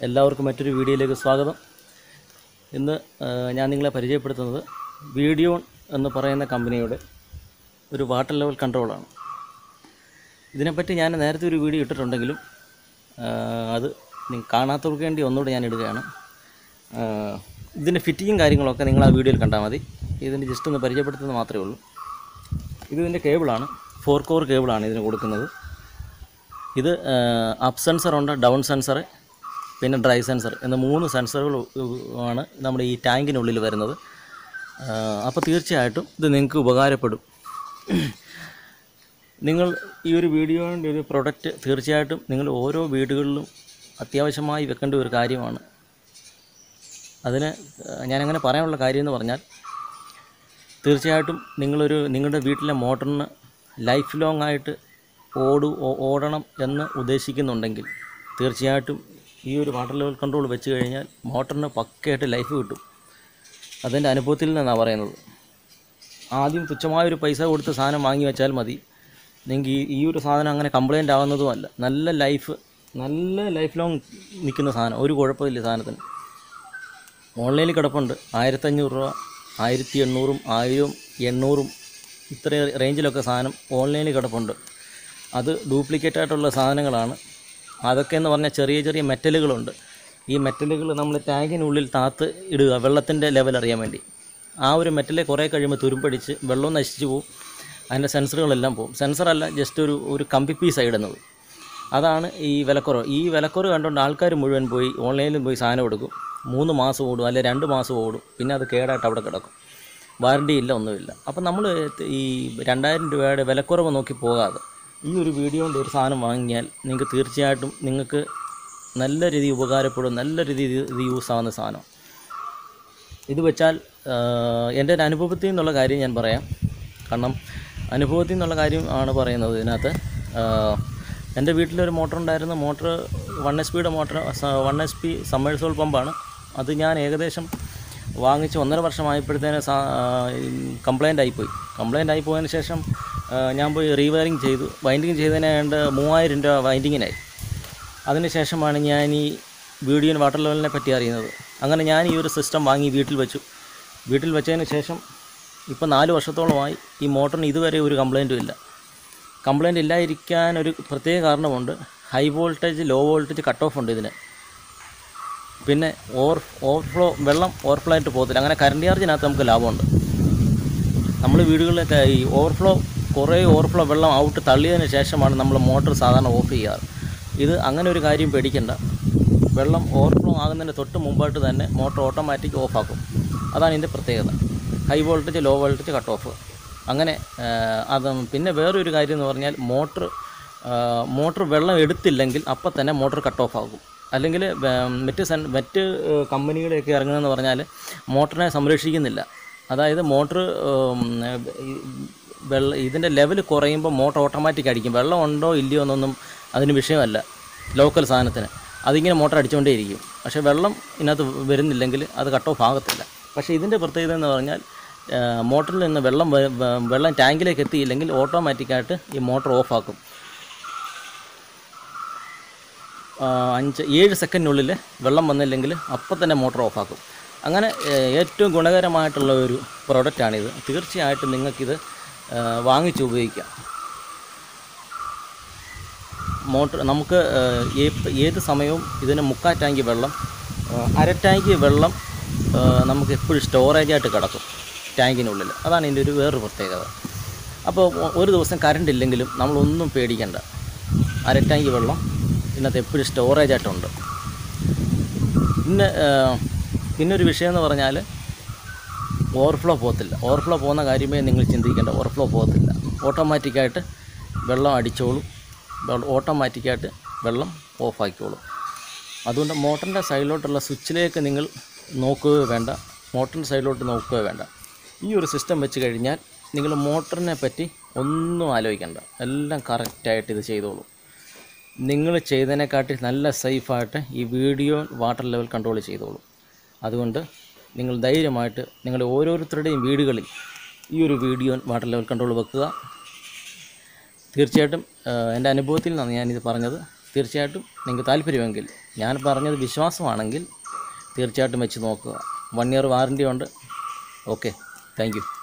എല്ലാവർക്കും മറ്റൊരു വീഡിയോയിലേക്ക് സ്വാഗതം ഇന്ന് ആ, ഞാൻ നിങ്ങളെ പരിചയപ്പെടുത്തുന്നത് വീഡിയോൺ എന്ന് പറയുന്ന കമ്പനിയുടെ ഒരു വാട്ടർ ലെവൽ കൺട്രോളാണ് ഇതിനെപ്പറ്റി ഞാൻ നേരത്തെ ഒരു വീഡിയോ ഇട്ടിട്ടുണ്ടെങ്കിലും ആ, അത് നിങ്ങൾ കാണാത്തവർക്ക് വേണ്ടി ഒന്നുകൂടെ ഞാൻ ഇടുകയാണ് ആ, ഇതിൻ്റെ ഫിറ്റിങ്ങും കാര്യങ്ങളൊക്കെ നിങ്ങൾ ആ വീഡിയോയിൽ കണ്ടാൽ മതി ഇതിൻ്റെ ജസ്റ്റ് ഒന്ന് പരിചയപ്പെടുത്തുന്നത് മാത്രമേ ഉള്ളൂ ഇത് ഇതിൻ്റെ കേബിളാണ് ഫോർ കോർ കേബിളാണ് ഇതിന് കൊടുക്കുന്നത് ഇത് അപ്പ് സെൻസർ ഉണ്ട് ഡൗൺ സെൻസർ പിന്നെ ഡ്രൈ സെൻസർ എന്ന മൂന്ന് സെൻസറുകൾ ആണ് നമ്മുടെ ഈ ടാങ്കിനുള്ളിൽ വരുന്നത് അപ്പോൾ തീർച്ചയായിട്ടും ഇത് നിങ്ങൾക്ക് ഉപകാരപ്പെടും നിങ്ങൾ ഈ ഒരു വീഡിയോൻ്റെ ഒരു പ്രൊഡക്റ്റ് തീർച്ചയായിട്ടും നിങ്ങൾ ഓരോ വീടുകളിലും അത്യാവശ്യമായി വെക്കേണ്ട ഒരു കാര്യമാണ് അതിന് ഏഹ്, ഞാനങ്ങനെ പറയാനുള്ള കാര്യം എന്ന് പറഞ്ഞാൽ തീർച്ചയായിട്ടും നിങ്ങളൊരു നിങ്ങളുടെ വീട്ടിലെ മോട്ടറിന് ലൈഫ് ലോങ് ആയിട്ട് ഓടു ഓ- ഓടണം എന്ന് ഉദ്ദേശിക്കുന്നുണ്ടെങ്കിൽ തീർച്ചയായിട്ടും ഈ ഒരു വാട്ടർ ലെവൽ കൺട്രോൾ വെച്ച് കഴിഞ്ഞാൽ മോട്ടറിന് പക്കയായിട്ട് ലൈഫ് കിട്ടും അതിൻ്റെ അനുഭവത്തിൽ നിന്നാണ് പറയുന്നത് ആദ്യം തുച്ഛമായൊരു പൈസ കൊടുത്ത് സാധനം വാങ്ങി വെച്ചാൽ മതി നിങ്ങൾക്ക് ഈ ഈ ഒരു സാധനം അങ്ങനെ കംപ്ലൈൻ്റ് ആവുന്നതുമല്ല നല്ല ലൈഫ് നല്ല ലൈഫ് ലോങ് നിൽക്കുന്ന സാധനം ഒരു കുഴപ്പമില്ല സാധനത്തിന് ഓൺലൈനിൽ കിടപ്പുണ്ട് ആയിരത്തഞ്ഞൂറ് രൂപ ആയിരത്തി എണ്ണൂറും ആയിരവും എണ്ണൂറും ഇത്ര റേഞ്ചിലൊക്കെ സാധനം ഓൺലൈനിൽ കിടപ്പുണ്ട് അത് ഡ്യൂപ്ലിക്കേറ്റ് ആയിട്ടുള്ള സാധനങ്ങളാണ് അതൊക്കെ എന്ന് പറഞ്ഞാൽ ചെറിയ ചെറിയ മെറ്റലുകളുണ്ട് ഈ മെറ്റലുകൾ നമ്മൾ ടാങ്കിനുള്ളിൽ താത്ത് ഇടുക വെള്ളത്തിൻ്റെ ലെവൽ അറിയാൻ വേണ്ടി ആ ഒരു മെറ്റലെ കുറേ കഴിയുമ്പോൾ തുരുമ്പടിച്ച് വെള്ളം നശിച്ചു പോകും അതിൻ്റെ സെൻസറുകളെല്ലാം പോകും സെൻസറല്ല ജസ്റ്റ് ഒരു ഒരു കമ്പി പീസ് ഇടുന്നത് അതാണ് ഈ വിലക്കുറവ് ഈ വിലക്കുറവ് കണ്ടുകൊണ്ട് ആൾക്കാർ മുഴുവൻ പോയി ഓൺലൈനിൽ പോയി സാധനം എടുക്കും മൂന്ന് മാസം ഓടും അല്ലെ രണ്ട് മാസം ഓടും പിന്നെ അത് കേടായിട്ട് അവിടെ കിടക്കും വാറണ്ടി ഇല്ല ഒന്നുമില്ല അപ്പം നമ്മൾ ഈ രണ്ടായിരം രൂപയുടെ വിലക്കുറവ് നോക്കി പോകാതെ ഈ ഒരു വീഡിയോൻ്റെ ഒരു സാധനം വാങ്ങിയാൽ നിങ്ങൾക്ക് തീർച്ചയായിട്ടും നിങ്ങൾക്ക് നല്ല രീതിയിൽ ഉപകാരപ്പെടും നല്ല രീതിയിൽ ഇത് യൂസ് ആവുന്ന സാധനം ഇത് വെച്ചാൽ ആ, എൻ്റെ ഒരു അനുഭവത്തിൽ നിന്നുള്ള കാര്യം ഞാൻ പറയാം കാരണം അനുഭവത്തിൽ നിന്നുള്ള കാര്യം ആണ് പറയുന്നത് ഇതിനകത്ത് ആ, എൻ്റെ വീട്ടിലൊരു മോട്ടർ ഉണ്ടായിരുന്നു മോട്ടർ വൺ എച്ച് പിയുടെ motor one H P submersible പമ്പാണ് അത് ഞാൻ ഏകദേശം വാങ്ങിച്ച് ഒന്നര വർഷമായപ്പോഴത്തേന് കംപ്ലൈൻ്റ് ആയിപ്പോയി കംപ്ലൈൻ്റ് ആയി പോയതിന് ശേഷം ആ, ഞാൻ പോയി റീവയറിങ് ചെയ്തു വൈൻഡിങ് ചെയ്തതിന് വേണ്ട മൂവായിരം രൂപ വൈൻഡിങ്ങിനായി അതിനുശേഷമാണ് ഞാൻ ഈ വീഡിയോ വാട്ടർ ലെവലിനെ പറ്റി അറിയുന്നത് അങ്ങനെ ഞാൻ ഈ ഒരു സിസ്റ്റം വാങ്ങി വീട്ടിൽ വെച്ചു വീട്ടിൽ വെച്ചതിന് ശേഷം ഇപ്പോൾ നാല് വർഷത്തോളമായി ഈ മോട്ടറിന് ഇതുവരെ ഒരു കംപ്ലൈൻറ്റും ഇല്ല കംപ്ലൈൻറ്റ് ഇല്ലാതിരിക്കാൻ ഒരു പ്രത്യേക കാരണമുണ്ട് high voltage low voltage cut off ഉണ്ട് ഇതിന് പിന്നെ ഓവർ ഓവർഫ്ലോ വെള്ളം ഓവർഫ്ലോ ആയിട്ട് പോകത്തില്ല അങ്ങനെ കറണ്ട് ചാർജിനകത്ത് നമുക്ക് ലാഭമുണ്ട് നമ്മൾ വീടുകളിലൊക്കെ ഈ ഓവർഫ്ലോ കുറേ ഓവർഫ്ലോ വെള്ളം ഔട്ട് തള്ളിയതിന് ശേഷമാണ് നമ്മൾ മോട്ടർ സാധാരണ ഓഫ് ചെയ്യാറ് ഇത് അങ്ങനെ ഒരു കാര്യം പേടിക്കണ്ട വെള്ളം ഓവർഫ്ലോ ആകുന്നതിന് തൊട്ട് മുമ്പായിട്ട് തന്നെ മോട്ടർ ഓട്ടോമാറ്റിക് ഓഫാക്കും അതാണ് ഇതിൻ്റെ പ്രത്യേകത high voltage low voltage cut off അങ്ങനെ ആ, അത് പിന്നെ വേറൊരു കാര്യം എന്ന് പറഞ്ഞാൽ മോട്ടർ മോട്ടർ വെള്ളം എടുത്തില്ലെങ്കിൽ അപ്പം തന്നെ മോട്ടർ കട്ട് ഓഫ് ആകും അല്ലെങ്കിൽ മറ്റ് സൺ മറ്റ് ഏഹ്, കമ്പനികളെയൊക്കെ ഇറങ്ങുന്നതെന്ന് പറഞ്ഞാൽ മോട്ടറിനെ സംരക്ഷിക്കുന്നില്ല അതായത് മോട്ടർ വെള്ള ഇതിൻ്റെ ലെവൽ കുറയുമ്പോൾ മോട്ടർ ഓട്ടോമാറ്റിക് അടിക്കും വെള്ളം ഉണ്ടോ ഇല്ലയോ എന്നൊന്നും അതിന് വിഷയമല്ല ലോക്കൽ സാധനത്തിന് അതിങ്ങനെ മോട്ടർ അടിച്ചുകൊണ്ടേയിരിക്കും പക്ഷേ വെള്ളം ഇതിനകത്ത് വരുന്നില്ലെങ്കിൽ അത് കട്ട് ഓഫ് ആകത്തില്ല പക്ഷേ ഇതിൻ്റെ പ്രത്യേകത എന്ന് പറഞ്ഞാൽ ആ, മോട്ടറിൽ നിന്ന് വെള്ളം വ- വ- വെള്ളം ടാങ്കിലേക്ക് എത്തിയില്ലെങ്കിൽ ഓട്ടോമാറ്റിക്കായിട്ട് ഈ മോട്ടർ ഓഫാക്കും ആ, അഞ്ച് ഏഴ് സെക്കൻഡിനുള്ളിൽ വെള്ളം വന്നില്ലെങ്കിൽ അപ്പം തന്നെ മോട്ടർ ഓഫാക്കും അങ്ങനെ ഏ, ഏറ്റവും ഗുണകരമായിട്ടുള്ള ഒരു പ്രോഡക്റ്റാണിത് തീർച്ചയായിട്ടും നിങ്ങൾക്കിത് ആ, വാങ്ങിച്ച് ഉപയോഗിക്കാം മോട്ടർ നമുക്ക് ആ, ഏത് ഏത് സമയവും ഇതിന് മുക്കാൽ ടാങ്ക് വെള്ളം ആ, അര ടാങ്ക് വെള്ളം ആ, നമുക്ക് എപ്പോഴും സ്റ്റോറേജായിട്ട് കിടക്കും ടാങ്കിനുള്ളിൽ അതാണ് ഇതിൻ്റെ ഒരു വേറൊരു പ്രത്യേകത അപ്പോൾ ഒ- ഒരു ദിവസം കറണ്ട് ഇല്ലെങ്കിലും നമ്മളൊന്നും പേടിക്കണ്ട അര ടാങ്ക് വെള്ളം ഇതിനകത്ത് എപ്പോഴും സ്റ്റോറേജായിട്ടുണ്ട് പിന്നെ ആ, പിന്നെ ഒരു വിഷയം എന്ന് പറഞ്ഞാൽ ഓവർഫ്ലോ പോകത്തില്ല ഓവർഫ്ലോ പോകുന്ന കാര്യമേ നിങ്ങൾ ചിന്തിക്കേണ്ട ഓവർഫ്ലോ പോകത്തില്ല ഓട്ടോമാറ്റിക്കായിട്ട് വെള്ളം അടിച്ചോളും വെള്ളം ഓട്ടോമാറ്റിക്കായിട്ട് വെള്ളം ഓഫാക്കിക്കോളും അതുകൊണ്ട് മോട്ടറിൻ്റെ സൈഡിലോട്ടുള്ള സ്വിച്ചിലേക്ക് നിങ്ങൾ നോക്കുകയോ വേണ്ട മോട്ടറിൻ്റെ സൈഡിലോട്ട് നോക്കുകയോ വേണ്ട ഈ ഒരു സിസ്റ്റം വെച്ച് കഴിഞ്ഞാൽ നിങ്ങൾ മോട്ടറിനെ പറ്റി ഒന്നും ആലോചിക്കേണ്ട എല്ലാം കറക്റ്റായിട്ട് ഇത് ചെയ്തോളൂ നിങ്ങൾ ചെയ്തതിനെക്കാട്ടി നല്ല സേഫായിട്ട് ഈ വീഡിയോ വാട്ടർ ലെവൽ കൺട്രോൾ ചെയ്തോളൂ അതുകൊണ്ട് നിങ്ങൾ ധൈര്യമായിട്ട് നിങ്ങളുടെ ഓരോരുത്തരുടെയും വീടുകളിൽ ഈ ഒരു വീഡിയോ വാട്ടർ ലെവൽ കൺട്രോൾ വെക്കുക തീർച്ചയായിട്ടും ആ, എൻ്റെ അനുഭവത്തിൽ നിന്നാണ് ഞാനിത് പറഞ്ഞത് തീർച്ചയായിട്ടും നിങ്ങൾക്ക് താല്പര്യമെങ്കിൽ ഞാൻ പറഞ്ഞത് വിശ്വാസമാണെങ്കിൽ തീർച്ചയായിട്ടും വെച്ച് നോക്കുക വൺ ഇയർ വാറൻറ്റി ഉണ്ട് ഓക്കെ താങ്ക് യു